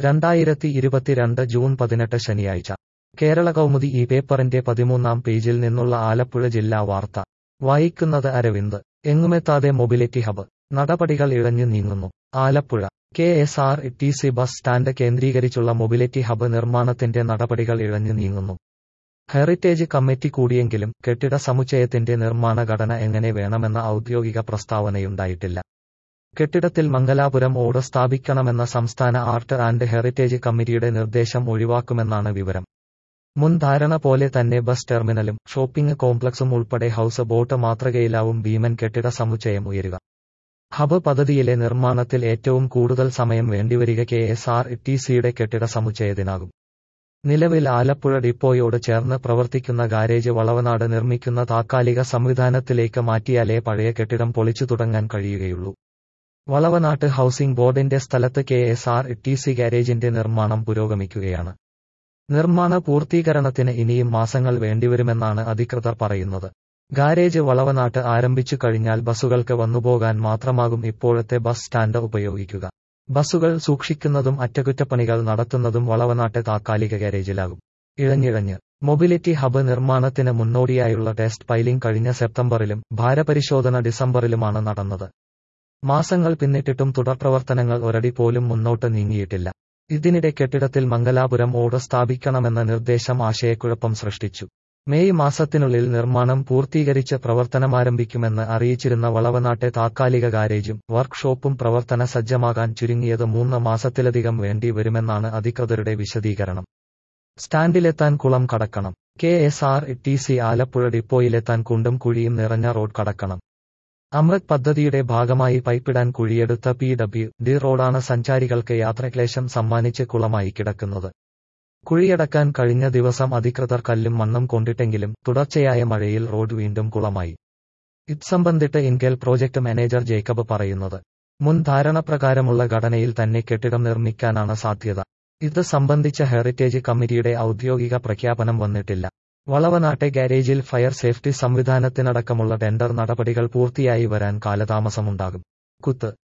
രണ്ടായിരത്തി ഇരുപത്തിരണ്ട് ജൂൺ പതിനെട്ട് ശനിയാഴ്ച കേരള കൗമുദി ഈ പേപ്പറിന്റെ പതിമൂന്നാം പേജിൽ നിന്നുള്ള ആലപ്പുഴ ജില്ലാ വാർത്ത വായിക്കുന്നത് അരവിന്ദ് എങ്ങുമെത്താതെ മൊബിലിറ്റി ഹബ് നടപടികൾ ഇഴഞ്ഞു നീങ്ങുന്നു Alappuzha K S R T C bus stand കേന്ദ്രീകരിച്ചുള്ള മൊബിലിറ്റി ഹബ് നിർമ്മാണത്തിന്റെ നടപടികൾ ഇഴഞ്ഞു നീങ്ങുന്നു ഹെറിറ്റേജ് കമ്മിറ്റി കൂടിയെങ്കിലും കെട്ടിട സമുച്ചയത്തിന്റെ നിർമ്മാണ ഘടന എങ്ങനെ വേണമെന്ന ഔദ്യോഗിക പ്രസ്താവനയുണ്ടായിട്ടില്ല കെട്ടിടത്തിൽ മംഗലാപുരം ഓട് സ്ഥാപിക്കണമെന്ന സംസ്ഥാന ആർട്ട് ആൻഡ് ഹെറിറ്റേജ് കമ്മിറ്റിയുടെ നിർദ്ദേശം ഒഴിവാക്കുമെന്നാണ് വിവരം മുൻ ധാരണ പോലെ തന്നെ ബസ് ടെർമിനലും ഷോപ്പിംഗ് കോംപ്ലക്സും ഉൾപ്പെടെ ഹൌസ് ബോട്ട് മാതൃകയിലാവും ഭീമൻ കെട്ടിട സമുച്ചയം ഉയരുക ഹബ് പദ്ധതിയിലെ നിർമ്മാണത്തിൽ ഏറ്റവും കൂടുതൽ സമയം വേണ്ടിവരിക കെ എസ് ആർ ടി സിയുടെ കെട്ടിട സമുച്ചയത്തിനാകും നിലവിൽ ആലപ്പുഴ ഡിപ്പോയോട് ചേർന്ന് പ്രവർത്തിക്കുന്ന ഗാരേജ് വളവനാട് നിർമ്മിക്കുന്ന താത്കാലിക സംവിധാനത്തിലേക്ക് മാറ്റിയാലേ പഴയ കെട്ടിടം പൊളിച്ചു തുടങ്ങാൻ കഴിയുകയുള്ളൂ വളവനാട്ട് ഹൌസിംഗ് ബോർഡിന്റെ സ്ഥലത്ത് K S R T C ഗാരേജിന്റെ നിർമ്മാണം പുരോഗമിക്കുകയാണ് നിർമ്മാണ പൂർത്തീകരണത്തിന് ഇനിയും മാസങ്ങൾ വേണ്ടിവരുമെന്നാണ് അധികൃതർ പറയുന്നത് ഗാരേജ് വളവനാട്ട് ആരംഭിച്ചു കഴിഞ്ഞാൽ ബസ്സുകൾക്ക് വന്നുപോകാൻ മാത്രമാകും ഇപ്പോഴത്തെ ബസ് സ്റ്റാൻഡ് ഉപയോഗിക്കുക ബസ്സുകൾ സൂക്ഷിക്കുന്നതും അറ്റകുറ്റപ്പണികൾ നടത്തുന്നതും വളവനാട്ടെ താത്കാലിക ഗാരേജിലാകും ഇഴഞ്ഞിഴഞ്ഞ് മൊബിലിറ്റി ഹബ് നിർമ്മാണത്തിന് മുന്നോടിയായുള്ള ടെസ്റ്റ് പൈലിംഗ് കഴിഞ്ഞ സെപ്റ്റംബറിലും ഭാരപരിശോധന ഡിസംബറിലുമാണ് നടന്നത് മാസങ്ങൾ പിന്നിട്ടിട്ടും തുടർപ്രവർത്തനങ്ങൾ ഒരടി പോലും മുന്നോട്ട് നീങ്ങിയിട്ടില്ല ഇതിനിടെ കെട്ടിടത്തിൽ മംഗലാപുരം ഓട് സ്ഥാപിക്കണമെന്ന നിർദ്ദേശം ആശയക്കുഴപ്പം സൃഷ്ടിച്ചു മെയ് മാസത്തിനുള്ളിൽ നിർമ്മാണം പൂർത്തീകരിച്ച് പ്രവർത്തനമാരംഭിക്കുമെന്ന് അറിയിച്ചിരുന്ന വളവനാട്ടെ താത്കാലിക ഗാരേജും വർക്ക്ഷോപ്പും പ്രവർത്തന സജ്ജമാകാൻ ചുരുങ്ങിയത് മൂന്ന് മാസത്തിലധികം വേണ്ടി വരുമെന്നാണ് അധികൃതരുടെ വിശദീകരണം സ്റ്റാൻഡിലെത്താൻ കുളം കടക്കണം K S R T C Alappuzha ഡിപ്പോയിലെത്താൻ കുണ്ടും കുഴിയും നിറഞ്ഞ റോഡ് കടക്കണം അമൃത് പദ്ധതിയുടെ ഭാഗമായി പൈപ്പിടാൻ കുഴിയെടുത്ത പി ഡബ്ല്യു ഡി റോഡാണ് സഞ്ചാരികൾക്ക് യാത്രക്ലേശം സമ്മാനിച്ച് കുളമായി കിടക്കുന്നത് കുഴിയടക്കാൻ കഴിഞ്ഞ ദിവസം അധികൃതർ കല്ലും മണ്ണും കൊണ്ടിട്ടെങ്കിലും തുടർച്ചയായ മഴയിൽ റോഡ് വീണ്ടും കുളമായി ഇത് സംബന്ധിട്ട് ഇൻകെൽ പ്രോജക്ട് മാനേജർ ജേക്കബ് പറയുന്നത് മുൻ ധാരണപ്രകാരമുള്ള ഘടനയിൽ തന്നെ കെട്ടിടം നിർമ്മിക്കാനാണ് സാധ്യത ഇത് സംബന്ധിച്ച ഹെറിറ്റേജ് കമ്മിറ്റിയുടെ ഔദ്യോഗിക പ്രഖ്യാപനം വന്നിട്ടില്ല വളവനാട്ടെ ഗാരേജിൽ ഫയർ സേഫ്റ്റി സംവിധാനത്തിനടക്കമുള്ള ടെൻഡർ നടപടികൾ പൂർത്തിയായി വരാൻ കാലതാമസമുണ്ടാകും കുത്ത്